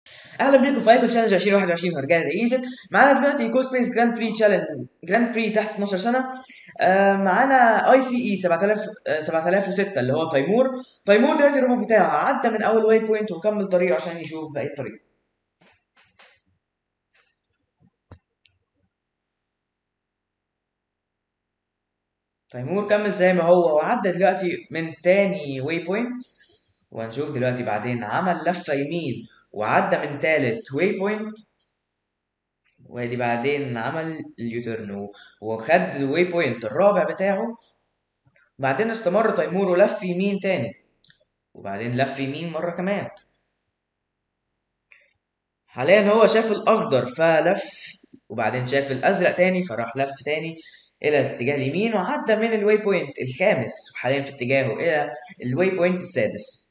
اهلا بيكم في ايكون تشالنج 2021 ورجعنا ايجيبت معانا دلوقتي كو سبيس جراند بري تشالنج جراند بري تحت 12 سنه آه معانا اي سي اي 7000 آه 7006 اللي هو تيمور تيمور دلوقتي الروبوت بتاعه عدى من اول واي بوينت وكمل طريقه عشان يشوف باقي الطريق تيمور كمل زي ما هو وعدى دلوقتي من تاني واي بوينت وهنشوف دلوقتي بعدين عمل لفة يمين وعدى من تالت واي بوينت وادي بعدين عمل اليوترن وخد الواي بوينت الرابع بتاعه بعدين استمر تيمور ولف يمين تاني وبعدين لف يمين مرة كمان حاليا هو شاف الأخضر فلف وبعدين شاف الأزرق تاني فراح لف تاني إلى الاتجاه اليمين وعدى من الواي بوينت الخامس وحاليا في اتجاهه إلى الواي بوينت السادس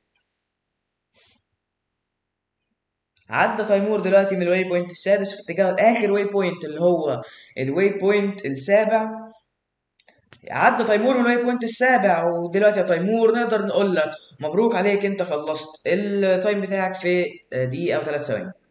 عدى تيمور دلوقتي من الواي بوينت السادس في اتجاهه لاخر واي بوينت اللي هو الواي بوينت السابع عدى تيمور من الواي بوينت السابع ودلوقتي يا تيمور نقدر نقول لك مبروك عليك انت خلصت التايم بتاعك في دقيقة وثلاث ثواني